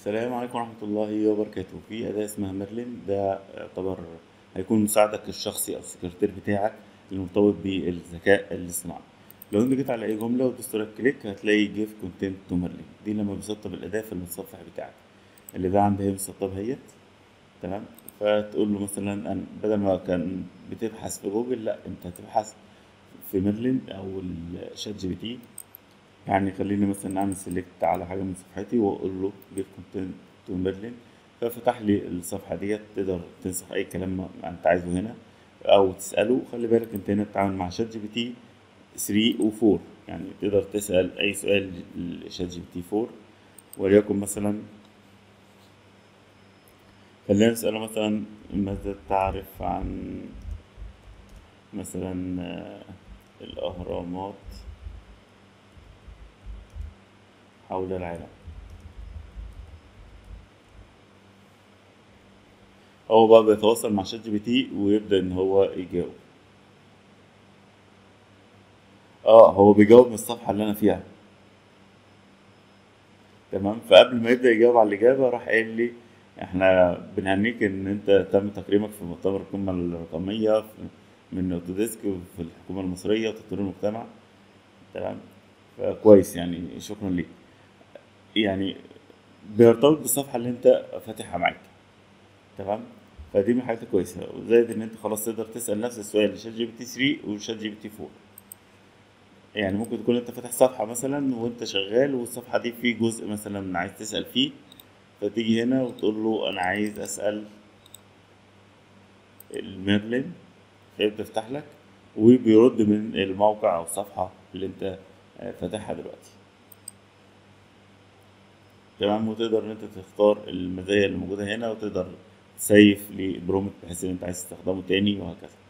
السلام عليكم ورحمة الله وبركاته في أداة اسمها ميرلين ده يعتبر هيكون مساعدك الشخصي أو السكرتير بتاعك المرتبط بالذكاء الاصطناعي لو انت جيت على أي جملة ودوست رايت كليك هتلاقي جيف كونتنت تو ميرلين دي لما بيسطب الأداة في المتصفح بتاعك اللي ده عندي هي مسطبة اهيت تمام فتقول له مثلا أن بدل ما كان بتبحث في جوجل لا انت هتبحث في ميرلين أو الشات جي بي تي يعني خليني مثلا اعمل سيلكت على حاجه من صفحتي واقول له جيف كونتنت تو ميرلين ففتح لي الصفحه ديت تقدر تنسخ اي كلام ما انت عايزه هنا او تساله خلي بالك انت هنا بتتعامل مع شات جي بي تي 3 و4 يعني تقدر تسال اي سؤال لشات جي بي تي 4 وليكن مثلا خلينا نساله مثلا ماذا تعرف عن مثلا آه، الاهرامات حول العالم هو بقى بيتواصل مع شات جي بي تي ويبدأ إن هو يجاوب اه هو بيجاوب من الصفحة اللي أنا فيها تمام فقبل ما يبدأ يجاوب على الإجابة راح قايل لي احنا بنهنيك إن أنت تم تكريمك في مؤتمر القمة الرقمية في- من أوتوديسك في الحكومة المصرية وتطوير المجتمع تمام فكويس يعني شكرا ليك يعني بيرتبط بالصفحة اللي انت فاتحها معاك تمام فدي من الحاجات الكويسة زائد ان انت خلاص تقدر تسأل نفس السؤال لشات جي بي تي 3 وشات جي بي تي 4 يعني ممكن تكون انت فاتح صفحة مثلا وانت شغال والصفحة دي في جزء مثلا عايز تسأل فيه فتيجي هنا وتقول له انا عايز اسأل الميرلين فيبدأ يفتح لك وبيرد من الموقع او الصفحة اللي انت آه، فاتحها دلوقتي تمام وتقدر ان انت تختار المزايا اللي موجودة هنا وتقدر تسيف لبرومت بحيث ان انت عايز تستخدمه تاني وهكذا